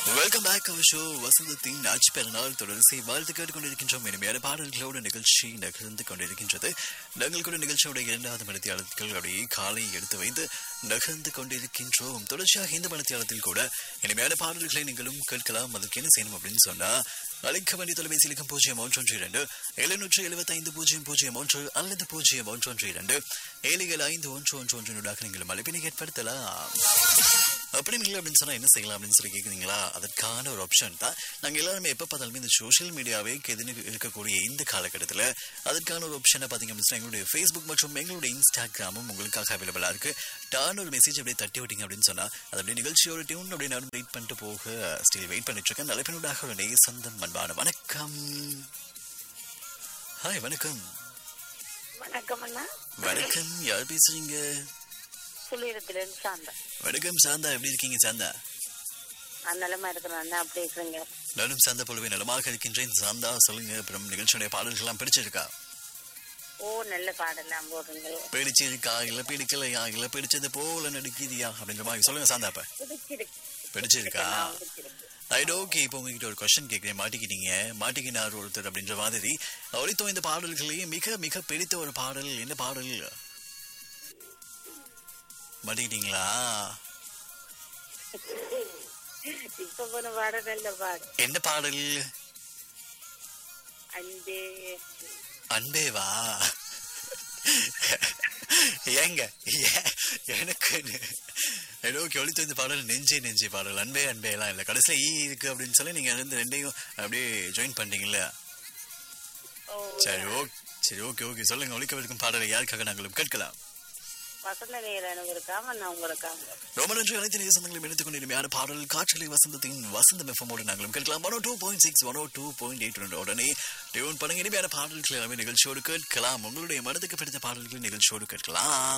welcome back our show வசந்தத்தின் ஆட்சி பெருநாள் தொடர்ச்சி வாழ்த்து கேட்டுக்கொண்டிருக்கின்றோம் இனிமையான பாடல்களோடு நிகழ்ச்சி நகர்ந்து கொண்டிருக்கின்றது நாங்கள் கூட நிகழ்ச்சியோட இரண்டாவது மணித்தியாளர்களுடைய காலை எடுத்து வைத்து நகர்ந்து கொண்டிருக்கின்றோம் தொடர்ச்சியாக இந்த மணித்தியாளத்தில் கூட இனிமையான பாடல்களை நீங்களும் கேட்கலாம் அதற்கு என்ன செய்யணும் அப்படின்னு சொன்னா அழைக்க வேண்டிய தொலைபேசி இலக்கம் பூஜ்ஜியம் ஒன்று ஒன்று இரண்டு எழுநூற்று எழுபத்தைந்து பூஜ்ஜியம் பூஜ்ஜியம் ஒன்று அல்லது பூஜ்ஜியம் ஒன்று ஒன்று இரண்டு ஏழு ஏழு ஐந்து ஒன்று ஒன்று ஒன்றினூடாக நீங்களும் அழைப்பினை ஏற்படுத்தலாம் அப்படி இல்லை அப்படின்னு சொன்னா என்ன செய்யலாம் அப்படின்னு சொல்லி கேட்குறீங்களா அதற்கான ஒரு ஆப்ஷன் தான் நாங்கள் எல்லாருமே எப்போ பார்த்தாலுமே இந்த சோஷியல் மீடியாவே எதுன்னு இருக்கக்கூடிய இந்த காலகட்டத்தில் அதற்கான ஒரு ஆப்ஷனை பார்த்தீங்க அப்படின்னு சொன்னா எங்களுடைய ஃபேஸ்புக் மற்றும் எங்களுடைய இன்ஸ்டாகிராமும் உங்களுக்காக அவைலபிளாக இருக்கு டான் ஒரு மெசேஜ் அப்படியே தட்டி விட்டீங்க அப்படின்னு சொன்னா அது அப்படியே நிகழ்ச்சியோட டியூன் அப்படியே நான் வெயிட் பண்ணிட்டு போக ஸ்டில் வெயிட் பண்ணிட்டு இருக்கேன் தலைப்பினூடாக ஒரு நேய சொந்தம் அன்பான வணக்கம் ஹாய் வணக்கம் வணக்கம் அண்ணா வணக்கம் யார் பேசுறீங்க சுழியத்திலிருந்து சாந்தா வணக்கம் சாந்தா எப்படி இருக்கீங்க சாந்தா நான் நிலமா இருக்கிறேன் அண்ணா அப்படி இருக்கிறீங்க நானும் சாந்தா போலவே நலமாக இருக்கின்றேன் சாந்தா சொல்லுங்க அப்புறம் நிகழ்ச்சியுடைய பாடல்கள்லாம் பிடிச்சிருக்கா ஓ நல்ல பாடலாம் போடுறீங்க பிடிச்சிருக்கா இல்ல பிடிக்கலையா இல்ல பிடிச்சது போல நடிக்கிறியா அப்படின்ற மாதிரி சொல்லுங்க சாந்தா இப்ப பிடிச்சிருக்கு பிடிச்சிருக்கா பிடிச்சிருக்கு ரைட் ஓகே இப்போ உங்ககிட்ட ஒரு கொஸ்டின் கேட்குறேன் மாட்டிக்கிட்டீங்க மாட்டிக்கினார் ஒருத்தர் அப்படின்ற மாதிரி ஒழித்தோ இந்த பாடல்களையே மிக மிக பிடித்த ஒரு பாடல் என்ன பாடல் மாட்டிக்கிட்டீங்களா இப்ப போன பாட நல்ல பாடு என்ன பாடல் அன்பே அன்பேவா ஏங்க ஏன் எனக்கு ஓகே ஒழித்து இந்த பாடல் நெஞ்சே நெஞ்சே பாடல் அன்பே அன்பே எல்லாம் இல்லை கடைசியில் ஈ இருக்கு அப்படின்னு சொல்லி நீங்க வந்து ரெண்டையும் அப்படியே ஜாயின் பண்ணிட்டீங்கல்ல ஓ சரி ஓகே சரி ஓகே ஓகே சொல்லுங்க ஒழிக்கவிருக்கும் பாடலை யாருக்காக நாங்களும் கேட்கலாம் வசந்த நேர் அனுபவிருக்காம நான் உங்களுக்காக ரொம்ப நன்றி அனைத்து நேசங்களையும் எடுத்துக் கொண்டிருமையான பாடல் காற்றலை வசந்தத்தின் வசந்த மெஃபமோடு நாங்களும் கேட்கலாம் one two point six one two point eight உடனே டியூன் பண்ணுங்க இனிமையான பாடல்கள் எல்லாமே நிகழ்ச்சியோடு கேட்கலாம் உங்களுடைய மனதுக்கு பிடித்த பாடல்கள் நிகழ்ச்சியோடு கேட்கலாம்